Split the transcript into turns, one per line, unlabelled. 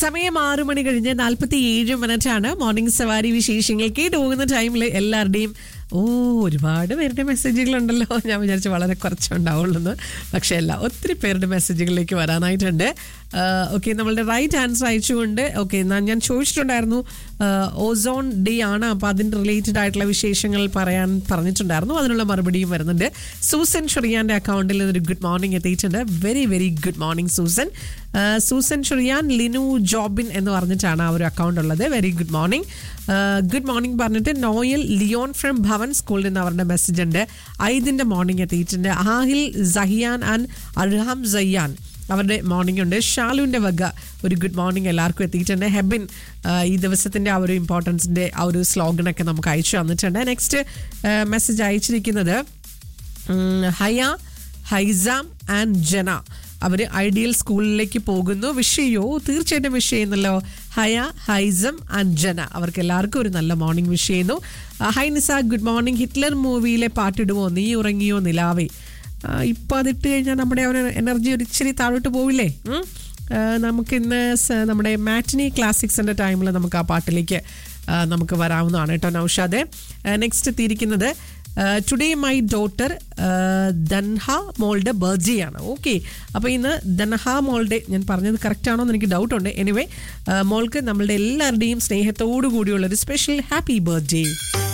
സമയം ആറു മണി കഴിഞ്ഞ് നാൽപ്പത്തി ഏഴ് മിനിറ്റ് ആണ് മോർണിംഗ് സവാരി വിശേഷങ്ങൾ കേട്ട് പോകുന്ന ടൈമിൽ എല്ലാവരുടെയും ഓ ഒരുപാട് പേരുടെ മെസ്സേജുകൾ ഉണ്ടല്ലോ ഞാൻ വിചാരിച്ചു വളരെ കുറച്ചുണ്ടാവുള്ളൂ എന്ന് പക്ഷേ അല്ല ഒത്തിരി പേരുടെ മെസ്സേജുകളിലേക്ക് വരാനായിട്ടുണ്ട് ഓക്കെ നമ്മളുടെ റൈറ്റ് ആൻസർ അയച്ചുകൊണ്ട് ഓക്കെ ഞാൻ ചോദിച്ചിട്ടുണ്ടായിരുന്നു ഓസോൺ ഡേ ആണ് അപ്പോൾ അതിൻ്റെ റിലേറ്റഡ് ആയിട്ടുള്ള വിശേഷങ്ങൾ പറയാൻ പറഞ്ഞിട്ടുണ്ടായിരുന്നു അതിനുള്ള മറുപടിയും വരുന്നുണ്ട് സൂസൻ ഷെറിയാൻ്റെ അക്കൗണ്ടിൽ ഒരു ഗുഡ് മോർണിംഗ് എത്തിയിട്ടുണ്ട് very very good morning Susan ആ, സൂസൻ ഷെറിയാൻ ലിനു ജോബിൻ എന്ന് പറഞ്ഞിട്ടാണ് ആ ഒരു അക്കൗണ്ട് ഉള്ളത് very good morning good morning പറഞ്ഞിട്ട് നോയൽ ലിയോൺ ഫ്രം ഭവൻ സ്കൂളിൽ നിന്ന് അവരുടെ മെസ്സേജ് ഉണ്ട് ഐദിൻ്റെ മോർണിംഗ് എത്തിയിട്ടുണ്ട് ആഹിൽ സഹിയാൻ ആൻഡ് അർഹാം സയ്യാൻ അവരുടെ മോർണിംഗ് ഉണ്ട് ഷാലുവിൻ്റെ വക ഒരു ഗുഡ് മോർണിംഗ് എല്ലാവർക്കും എത്തിയിട്ടുണ്ട് ഹെബിൻ ആ, ഈ ദിവസത്തിൻ്റെ ആ ഒരു ഇമ്പോർട്ടൻസിൻ്റെ ആ ഒരു സ്ലോഗനൊക്കെ നമുക്ക് അയച്ചു തന്നിട്ടുണ്ട് നെക്സ്റ്റ് മെസ്സേജ് അയച്ചിരിക്കുന്നത് ഉം, ഹയ ഹൈസാം ആൻഡ് ജന അവർ ഐഡിയൽ സ്കൂളിലേക്ക് പോകുന്നു വിഷയോ തീർച്ചയായിട്ടും വിഷ് ചെയ്യുന്നല്ലോ ഹയ ഹൈസം ആൻഡ് ജന അവർക്ക് എല്ലാവർക്കും ഒരു നല്ല മോർണിംഗ് വിഷ് ചെയ്യുന്നു ആ, hi Nisa good morning Hitler മൂവിയിലെ പാട്ടിടുമോ നീ ഉറങ്ങിയോ നിലാവേ ആ, ഇപ്പം അതിട്ട് കഴിഞ്ഞാൽ നമ്മുടെ ഒരു എനർജി ഒരു ഇച്ചിരി താഴോട്ട് പോവില്ലേ ഉം? ആ, നമുക്കിന്ന് സ- നമ്മുടെ മാറ്റിനി ക്ലാസിക്സിൻ്റെ ടൈമിൽ നമുക്ക് ആ പാട്ടിലേക്ക് ആ, നമുക്ക് വരാവുന്നതാണ് കേട്ടോ നൗഷാദ് നെക്സ്റ്റ് എത്തിയിരിക്കുന്നത് ടുഡേ മൈ ഡോട്ടർ ദൻഹ മോളുടെ ബർത്ത്ഡേ ആണ് ഓക്കെ അപ്പോൾ ഇന്ന് ദൻഹ മോളുടെ ഞാൻ പറഞ്ഞത് കറക്റ്റ് ആണോ എന്ന് എനിക്ക് ഡൗട്ടുണ്ട് എനിവേ മോൾക്ക് നമ്മളുടെ എല്ലാവരുടെയും സ്നേഹത്തോടു കൂടിയുള്ള ഒരു സ്പെഷ്യൽ ഹാപ്പി ബർത്ത്ഡേ